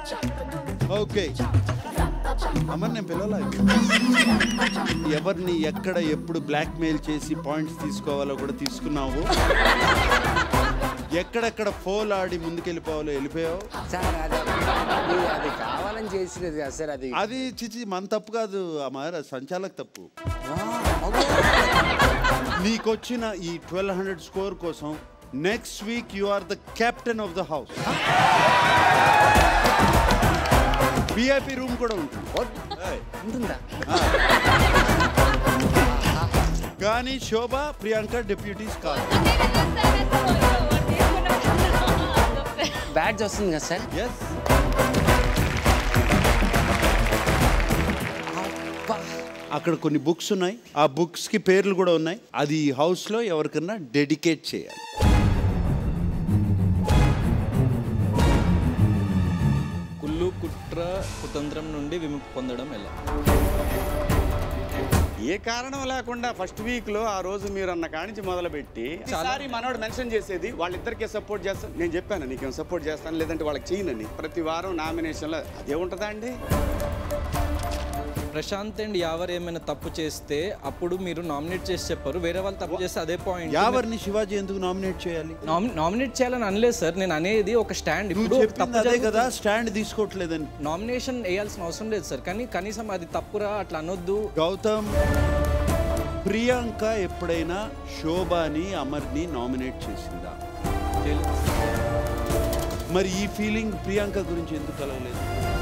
Okay అమ్మ నేను పిల్లలా ఎవరిని ఎక్కడ ఎప్పుడు బ్లాక్ మెయిల్ చేసి పాయింట్స్ తీసుకోవాలో కూడా తీసుకున్నావు ఎక్కడెక్కడ ఫోల్ ఆడి ముందుకెళ్ళిపోవాలో వెళ్ళిపోయావు సార్ అది అది అది కావాలని చేసినది కదా సార్ అది అది చిచి మన తప్పు కాదు అమ్మ సంచాలక్ తప్పు నీకొచ్చిన ఈ ట్వెల్వ్ హండ్రెడ్ స్కోర్ కోసం next week you are the captain of the house VIP room కూడా ఉంటుంది ఏయ్. ఉంటుందా కానీ శోభ ప్రియాంక డిప్యూటీస్ కాదు బ్యాడ్జ్ వస్తుంది కదా సార్ ఎస్ అబ్బా. అక్కడ కొన్ని బుక్స్ ఉన్నాయి ఆ బుక్స్ కి పేర్లు కూడా ఉన్నాయి అది ఈ హౌస్ లో ఎవరికన్నా డెడికేట్ చేయాలి కుళ్ళు కుట్ర కుతంత్రం నుండి విముక్తి పొందడం ఎలా ఏ కారణం లేకుండా ఫస్ట్ వీక్ లో ఆ రోజు మీరు అన్న కానించి మొదలుపెట్టి ఈసారి మనోడు మెన్షన్ చేసేది వాళ్ళిద్దరికే సపోర్ట్ చేస్తాను నేను చెప్పాను నీకేం సపోర్ట్ చేస్తాను లేదంటే వాళ్ళకి చేయనని ప్రతి వారం నామినేషన్లో అదే ఉంటుందా అండి ప్రశాంత్ అండ్ యావర్ ఏమైనా తప్పు చేస్తే అప్పుడు మీరు నామినేట్ చేసి చెప్పారు వేరే వాళ్ళు తప్పు చేస్తే అదే పాయింట్ యావర్ని శివాజీ ఎందుకు నామినేట్ చేయాలి నామినేట్ చేయాలని అనలేదు సార్ నేను అనేది ఒక స్టాండ్ నువ్వు ఇప్పుడు చెప్పింది అదే కదా స్టాండ్ తీసుకోవట్లేదని నామినేషన్ వేయాల్సిన అవసరం లేదు సార్ కానీ కనీసం అది తప్పురా అట్లా అనొద్దు గౌతమ్ ప్రియాంక ఎప్పుడైనా శోభాని అమర్ని నామినేట్ చేసిందా చేయలేదు. మరి ఈ ఫీలింగ్ ప్రియాంక గురించి ఎందుకు కలగలేదు